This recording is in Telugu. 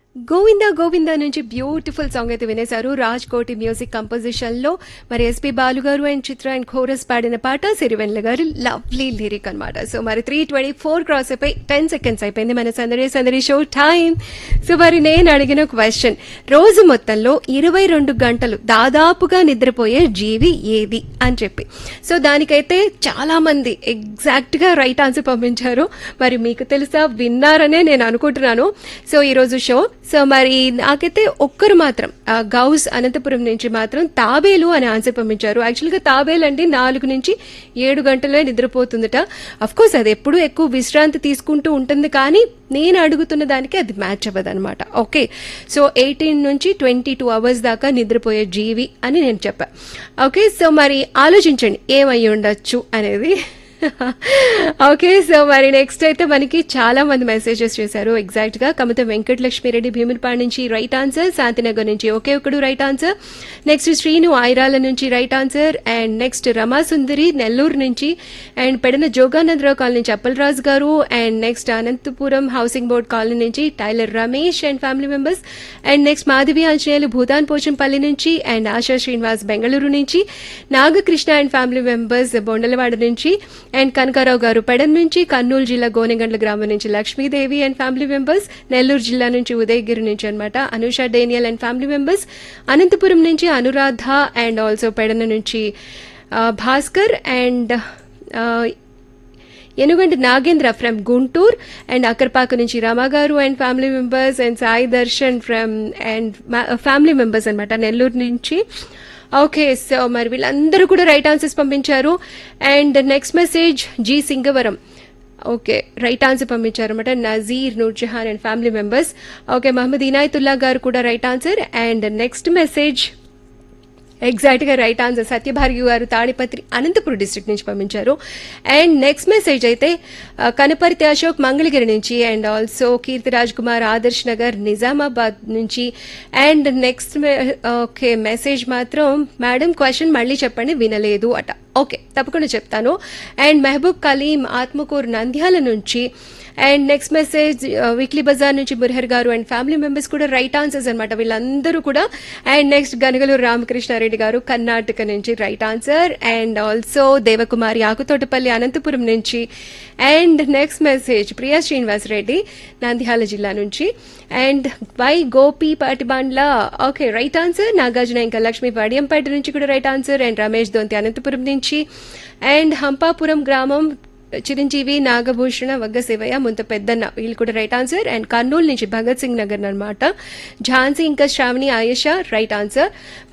గోవింద గోవింద నుంచి బ్యూటిఫుల్ సాంగ్ అయితే వినేశారు రాజ్ కోటి మ్యూజిక్ కంపోజిషన్ లో మరి ఎస్పి బాలు గారు అండ్ చిత్ర అండ్ కోరస్ పాడిన పాట సిరివెన్ల గారు లవ్లీ లిరిక్ అన్నమాట సో మరి త్రీ ట్వంటీ ఫోర్ క్రాస్ అయిపోయి టెన్ సెకండ్స్ అయిపోయింది మన సందడి సందడి షో టైం సో మరి నేను అడిగిన క్వశ్చన్ రోజు మొత్తంలో ఇరవై రెండు గంటలు దాదాపుగా నిద్రపోయే జీవి ఏది అని చెప్పి సో దానికైతే చాలా మంది ఎగ్జాక్ట్ గా రైట్ ఆన్సర్ పంపించారు మరి మీకు తెలుసా విన్నారనే నేను అనుకుంటున్నాను సో ఈ రోజు షో సో మరి నాకైతే ఒక్కరు మాత్రం ఆ, గౌస్ అనంతపురం నుంచి మాత్రం తాబేలు అని ఆన్సర్ పంపించారు యాక్చువల్గా తాబేలు అంటే నాలుగు నుంచి ఏడు గంటలే నిద్రపోతుందట అఫ్ కోర్స్ అది ఎప్పుడూ ఎక్కువ విశ్రాంతి తీసుకుంటూ ఉంటుంది కానీ నేను అడుగుతున్న దానికి అది మ్యాచ్ అవ్వదు అనమాట ఓకే సో ఎయిటీన్ నుంచి ట్వంటీ టూ అవర్స్ దాకా నిద్రపోయే జీవి అని నేను చెప్పా ఓకే సో మరి ఆలోచించండి ఏమై ఉండొచ్చు అనేది ఓకే సో మరి నెక్స్ట్ అయితే మనకి చాలా మంది మెసేజెస్ చేశారు ఎగ్జాక్ట్ గా కమత వెంకటలక్ష్మిరెడ్డి భీమునిపాడు నుంచి రైట్ ఆన్సర్ శాంతినగర్ నుంచి ఒకే ఒకడు right answer next Srinu Airala నుంచి right answer and next Ramasundari Nellore నుంచి అండ్ పెడన జోగానందరావు కాలనీ నుంచి Appalaraju garu and next Anantapur housing board colony నుంచి tailor Ramesh and family members and next Madhavi Anjaneyulu Bhoodan Pochampally నుంచి అండ్ ఆశా శ్రీనివాస్ బెంగళూరు నుంచి Nagakrishna and family members Bondalavada నుంచి అండ్ కనకారావు గారు పెడన్ నుంచి కర్నూలు జిల్లా గోనెగండ్ల గ్రామం నుంచి Lakshmidevi and family members Nellore జిల్లా నుంచి ఉదయగిరి నుంచి అనమాట Anusha Daniel and family members Anantapur నుంచి అనురాధ అండ్ ఆల్సో పెడన నుంచి ఆ, భాస్కర్ అండ్ ఆ, ఎనుగంటి నాగేంద్ర ఫ్రమ్ గుంటూరు అండ్ అక్కర్పాక నుంచి Rama garu and family members and Sai Darshan from and family members అనమాట నెల్లూరు నుంచి ఓకే సో మరి వీళ్ళందరూ కూడా రైట్ ఆన్సర్స్ పంపించారు and next message G Singavaram okay right answer పంపించారు అనమాట Nazeer Noorjahan and family members okay Mohammad Inayatullah garu కూడా right answer and next message exact గా right answer Satyabhargi garu Tadipatri Anantapuram district నుంచి పంపించారు అండ్ నెక్స్ట్ మెసేజ్ అయితే ఆ, కనపర్తి అశోక్ మంగళగిరి నుంచి అండ్ ఆల్సో కీర్తిరాజ్ కుమార్ ఆదర్శ్ నగర్ నిజామాబాద్ నుంచి అండ్ నెక్స్ట్ ఓకే మెసేజ్ మాత్రం మేడం క్వశ్చన్ మళ్ళీ చెప్పండి వినలేదు అట ఓకే తప్పకుండా చెప్తాను అండ్ మెహబూబ్ కలీం ఆత్మకూరు నంద్యాల నుంచి and next message weekly bazaar నుంచి Murahar garu and family members కూడా రైట్ ఆన్సర్స్ అనమాట వీళ్ళందరూ కూడా అండ్ నెక్స్ట్ గనగలూరు రామకృష్ణారెడ్డి గారు కర్ణాటక నుంచి right answer and also Devakumari Akutotapalli Anantapur నుంచి and next message Priya Srinivas Reddy Nandyal జిల్లా నుంచి and Y Gopi Patibandla okay right answer Nagarjuna ఇంకా లక్ష్మి వడియంపేట నుంచి కూడా right answer and Ramesh Donthi Anantapur నుంచి అండ్ హంపాపురం గ్రామం చిరంజీవి నాగభూషణ వగ్గ శివయ్య ముంత పెద్దన్న వీళ్ళు కూడా రైట్ ఆన్సర్ అండ్ కర్నూలు నుంచి భగత్ సింగ్ నగర్ అనమాట ఝాన్సీ ఇంకా శ్రావణి ఆయేషా రైట్ ఆన్సర్